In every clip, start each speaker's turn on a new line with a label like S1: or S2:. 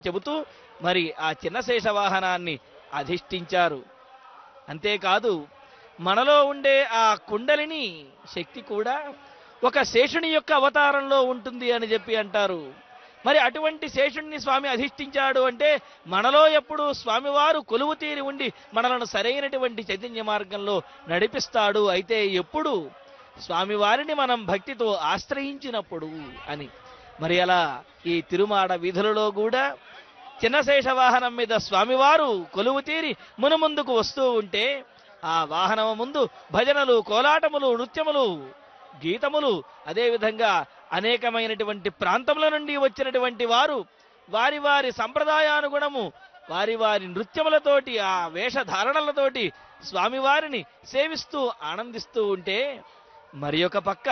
S1: చెబుతూ మరి ఆ చిన్న శేష వాహనాన్ని అధిష్ఠించారు అంతేకాదు మనలో ఉండే ఆ కుండలిని శక్తి కూడా ఒక శేషుని యొక్క అవతారంలో ఉంటుంది అని చెప్పి అంటారు మరి అటువంటి శేషుణ్ణి స్వామి అధిష్ఠించాడు అంటే మనలో ఎప్పుడు స్వామివారు కొలువు తీరి ఉండి మనలను సరైనటువంటి చైతన్య మార్గంలో నడిపిస్తాడు అయితే ఎప్పుడు స్వామివారిని మనం భక్తితో ఆశ్రయించినప్పుడు అని మరి అలా ఈ తిరుమాడ వీధులలో కూడా చిన్నశేష వాహనం మీద స్వామివారు కొలువు తీరి మునుముందుకు వస్తూ ఉంటే ఆ వాహనము ముందు భజనలు కోలాటములు నృత్యములు గీతములు అదేవిధంగా అనేకమైనటువంటి ప్రాంతముల నుండి వచ్చినటువంటి వారు వారి వారి సంప్రదాయానుగుణము వారి వారి నృత్యములతోటి ఆ వేషధారణలతోటి స్వామివారిని సేవిస్తూ ఆనందిస్తూ ఉంటే మరి ఒక పక్క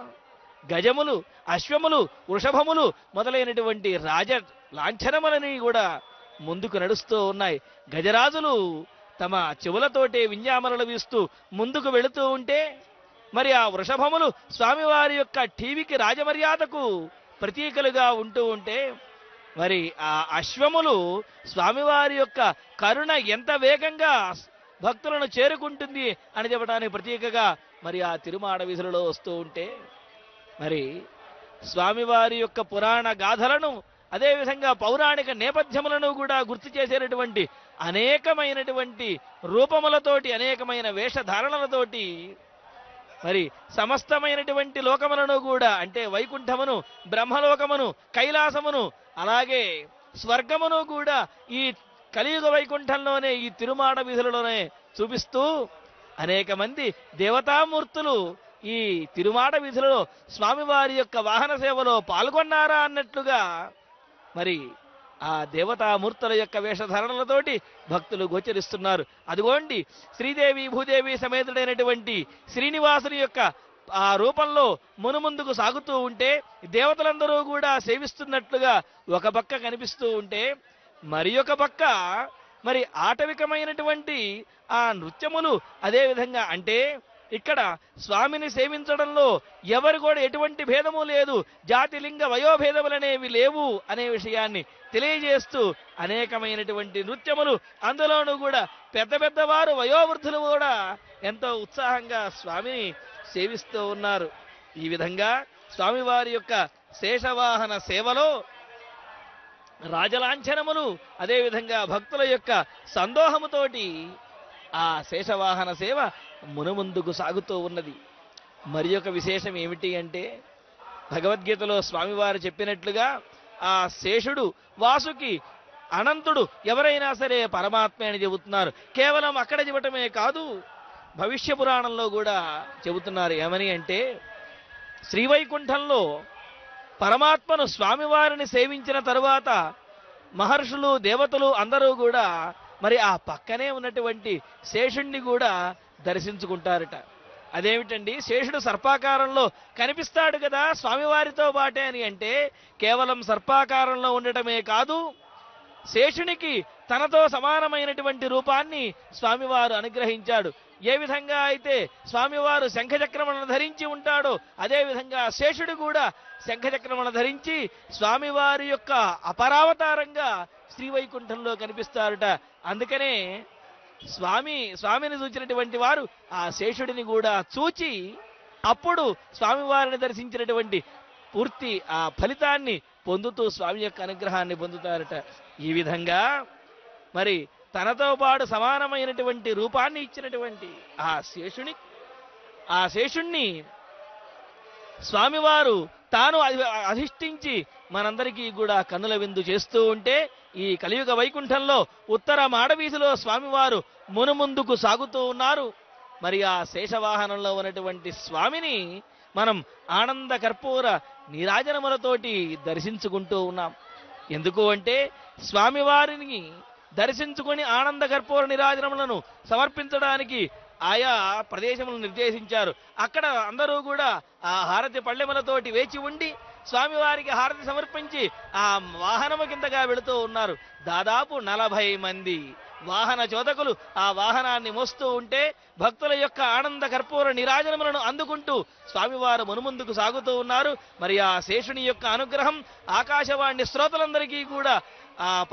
S1: గజములు అశ్వములు వృషభములు మొదలైనటువంటి రాజ లాంఛనములని కూడా ముందుకు నడుస్తూ ఉన్నాయి గజరాజులు తమ చెవులతోటే వింజామరలు వీస్తూ ముందుకు వెళుతూ ఉంటే మరి ఆ వృషభములు స్వామివారి యొక్క టీవీకి రాజమర్యాదకు ప్రతీకలుగా ఉంటూ ఉంటే మరి ఆ అశ్వములు స్వామివారి యొక్క కరుణ ఎంత వేగంగా భక్తులను చేరుకుంటుంది అని చెప్పడానికి ప్రతీకగా మరి ఆ తిరుమాడ వీధులలో వస్తూ ఉంటే మరి స్వామివారి యొక్క పురాణ గాథలను అదేవిధంగా పౌరాణిక నేపథ్యములను కూడా గుర్తు చేసేటటువంటి అనేకమైనటువంటి రూపములతోటి అనేకమైన వేషధారణలతోటి మరి సమస్తమైనటువంటి లోకములను కూడా అంటే వైకుంఠమును బ్రహ్మలోకమును కైలాసమును అలాగే స్వర్గమును కూడా ఈ కలియుగ వైకుంఠంలోనే ఈ తిరుమాడ వీధులలోనే చూపిస్తూ అనేక మంది దేవతామూర్తులు ఈ తిరుమాడ వీధులలో స్వామివారి యొక్క వాహన సేవలో పాల్గొన్నారా అన్నట్లుగా మరి ఆ దేవతామూర్తుల యొక్క వేషధారణలతోటి భక్తులు గోచరిస్తున్నారు అదిగోండి శ్రీదేవి భూదేవి సమేతుడైనటువంటి శ్రీనివాసుని యొక్క ఆ రూపంలో మునుముందుకు సాగుతూ ఉంటే దేవతలందరూ కూడా సేవిస్తున్నట్లుగా ఒక పక్క కనిపిస్తూ ఉంటే మరి ఒక పక్క మరి ఆటవికమైనటువంటి ఆ నృత్యములు అదేవిధంగా అంటే ఇక్కడ స్వామిని సేవించడంలో ఎవరు కూడా ఎటువంటి భేదము లేదు జాతి లింగ వయోభేదములనేవి లేవు అనే విషయాన్ని తెలియజేస్తూ అనేకమైనటువంటి నృత్యములు అందులోనూ కూడా పెద్ద పెద్దవారు వయోవృద్ధులు కూడా ఎంతో ఉత్సాహంగా స్వామిని సేవిస్తూ ఉన్నారు ఈ విధంగా స్వామివారి యొక్క శేషవాహన సేవలో రాజలాంఛనములు అదేవిధంగా భక్తుల యొక్క సందోహముతోటి ఆ శేషవాహన సేవ మునుముందుకు సాగుతూ ఉన్నది మరి ఒక విశేషం ఏమిటి అంటే భగవద్గీతలో స్వామివారు చెప్పినట్లుగా ఆ శేషుడు వాసుకి అనంతుడు ఎవరైనా సరే పరమాత్మ అని చెబుతున్నారు కేవలం అక్కడ చెప్పటమే కాదు భవిష్య పురాణంలో కూడా చెబుతున్నారు ఏమని అంటే శ్రీవైకుంఠంలో పరమాత్మను స్వామివారిని సేవించిన తరువాత మహర్షులు దేవతలు అందరూ కూడా మరి ఆ పక్కనే ఉన్నటువంటి శేషుణ్ణి కూడా దర్శించుకుంటారట అదేమిటండి శేషుడు సర్పాకారంలో కనిపిస్తాడు కదా స్వామివారితో పాటే అని అంటే కేవలం సర్పాకారంలో ఉండటమే కాదు శేషునికి తనతో సమానమైనటువంటి రూపాన్ని స్వామివారు అనుగ్రహించాడు ఏ విధంగా అయితే స్వామివారు శంఖచక్రములను ధరించి ఉంటాడో అదే విధంగా శేషుడు కూడా శంఖచక్రములను ధరించి స్వామివారి యొక్క అపరావతారంగా శ్రీవైకుంఠంలో కనిపిస్తారట అందుకనే స్వామి స్వామిని చూచినటువంటి వారు ఆ శేషుడిని కూడా చూచి అప్పుడు స్వామివారిని దర్శించినటువంటి పూర్తి ఆ ఫలితాన్ని పొందుతూ స్వామి యొక్క అనుగ్రహాన్ని పొందుతారట ఈ విధంగా మరి తనతో పాటు సమానమైనటువంటి రూపాన్ని ఇచ్చినటువంటి ఆ శేషుని ఆ శేషుణ్ణి స్వామివారు తాను అధి- అధిష్ఠించి మనందరికీ కూడా కన్నుల విందు చేస్తూ ఉంటే ఈ కలియుగ వైకుంఠంలో ఉత్తర మాడవీధిలో స్వామివారు మునుముందుకు సాగుతూ ఉన్నారు మరి ఆ శేషవాహనంలో ఉన్నటువంటి స్వామిని మనం ఆనంద కర్పూర నీరాజనములతోటి దర్శించుకుంటూ ఉన్నాం ఎందుకు అంటే స్వామివారిని దర్శించుకొని ఆనంద కర్పూర నిరాజనములను సమర్పించడానికి ఆయా ప్రదేశములను నిర్దేశించారు అక్కడ అందరూ కూడా ఆ హారతి పళ్ళెములతోటి వేచి ఉండి స్వామివారికి హారతి సమర్పించి ఆ వాహనము కిందగా వెళుతూ ఉన్నారు దాదాపు నలభై మంది వాహన చోదకులు ఆ వాహనాన్ని మోస్తూ ఉంటే భక్తుల యొక్క ఆనంద కర్పూర నిరాజనములను అందుకుంటూ స్వామివారు మునుముందుకు సాగుతూ ఉన్నారు మరి ఆ శేషుని యొక్క అనుగ్రహం ఆకాశవాణి శ్రోతలందరికీ కూడా ఆ